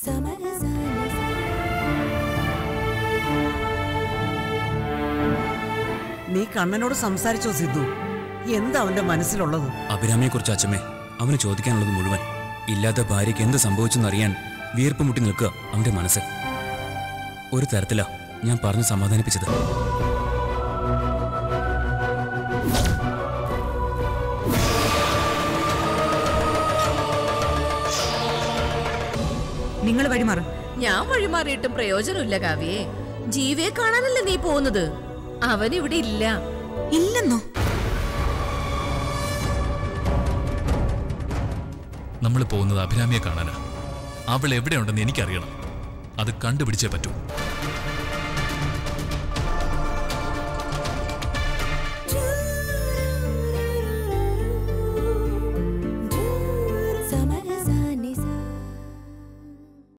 നീ കണ്ണനോട് സംസാരിച്ചോ സിദ്ധു എന്താ അവന്റെ മനസ്സിലുള്ളത് അഭിരാമിയെക്കുറിച്ച് അച്ഛമ്മേ അവന് ചോദിക്കാനുള്ളത് മുഴുവൻ ഇല്ലാത്ത ഭാര്യയ്ക്ക് എന്ത് സംഭവിച്ചെന്നറിയാൻ വിയർപ്പ് മുട്ടി നിൽക്കുക അവന്റെ മനസ്സ് ഒരു തരത്തിലാ ഞാൻ പറഞ്ഞ് സമാധാനിപ്പിച്ചത് നിങ്ങൾ വഴിമാറും ഞാൻ വഴിമാറിയിട്ടും പ്രയോജനമില്ല കാവ്യേ ജീവയെ കാണാനല്ലേ നീ പോകുന്നത് അവൻ ഇവിടെ ഇല്ല ഇല്ലെന്നോ നമ്മൾ പോകുന്നത് അഭിരാമിയെ കാണാനാ അവൾ എവിടെയുണ്ടെന്ന് എനിക്കറിയണം അത് കണ്ടുപിടിച്ചേ പറ്റൂ